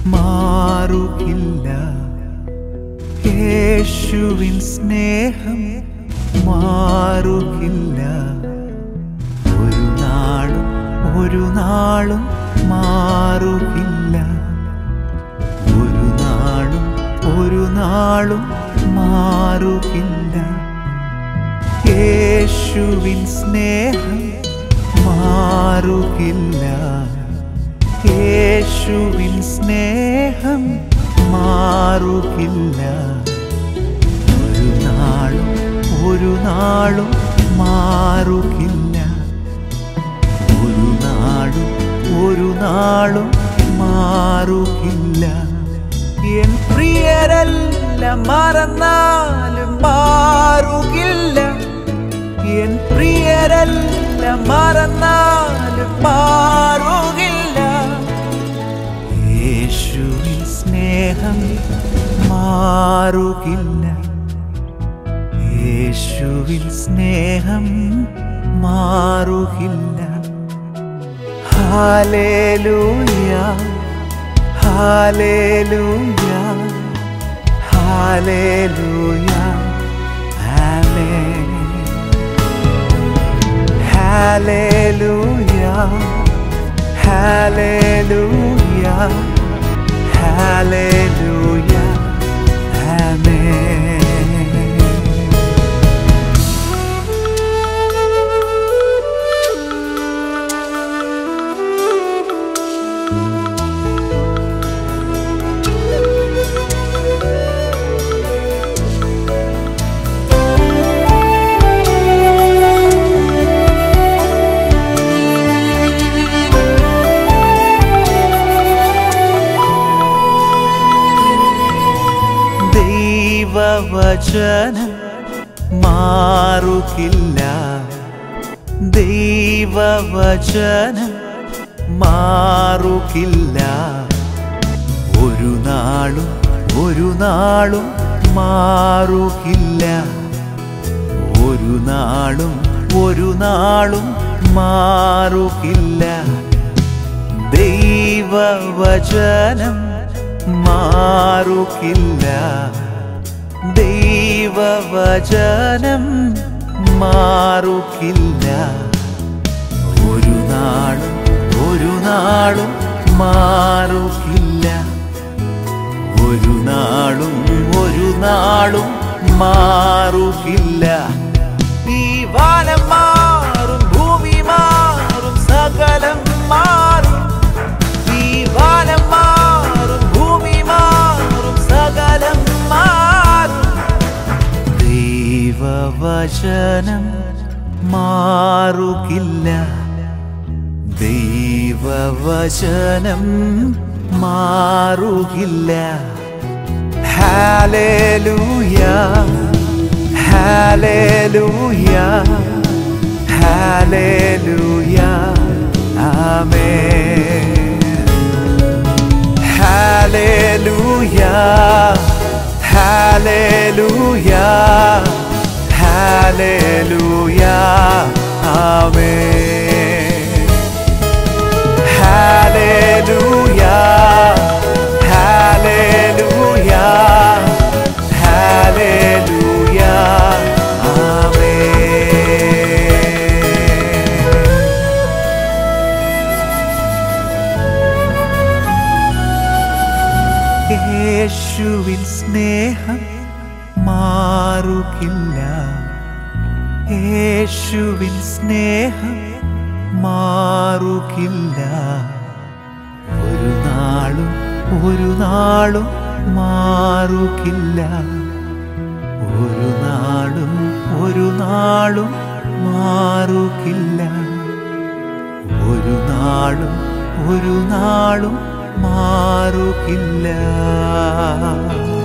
മാറുകില്ല യേശുവിൻ സ്നേഹം മാറുകില്ല ഒരു നാളും ഒരു നാളും മാറുകില്ല ഒരു നാളും ഒരു നാളും മാറുകില്ല യേശുവിൻ സ്നേഹം മാറുകില്ല യേശുവിൻ സ്നേഹം മാറുകില്ല ഒരു നാളും ഒരു നാളും മാറുകില്ല ഒരു നാളും ഒരു നാളും മാറുകില്ല എൻ പ്രിയരെല്ലാം മറന്നാലും മാറുകില്ല എൻ പ്രിയരെല്ലാം മറന്നാലും മാറുകില്ല യേശുവിൻ സ്നേഹം മാറുകില്ല യേശുവിൻ സ്നേഹം മാറുകില്ല ഹാലേലൂയ ഹാലേലൂയ ഹാലേലൂയ ആമേൻ ഹാലേലൂയ ഹാലേലൂയ ഹാലേലൂയ ആമേൻ ദൈവവചനം മാറുകില്ല ദൈവവചനം മാറുകില്ല ഒരു നാളും ഒരു നാളും മാറുകില്ല ഒരു നാളും ഒരു നാളും മാറുകില്ല ദൈവവചനം മാറുകില്ല ദൈവവചനം മാറുകില്ല ഒരു നാളും ഒരു നാളും മാറുകില്ല ഒരു നാളും ഒരു നാളും മാറുകില്ല ഈ വാനം മാറും ഭൂമി മാറും സകലം മാറും ഈ വാനം മാറും ഭൂമി മാറും സകലം മാറും ദൈവവചനം മാറുകില്ല ദൈവവചനം മാറുകില്ല ഹാലേലൂയ ഹാലേലൂയ ഹാലേലൂയ ആമേൻ Hallelujah, Hallelujah, Hallelujah, Amen. Hallelujah, Hallelujah, Hallelujah, Amen. യേശുവിൻ സ്നേഹം മാറുകില്ല യേശുവിൻ സ്നേഹം മാറുകില്ല ഒരു നാളും ഒരു നാളും മാറുകില്ല ഒരു നാളും ഒരു നാളും മാറുകില്ല ഒരു നാളും ഒരു നാളും മാറുകില്ല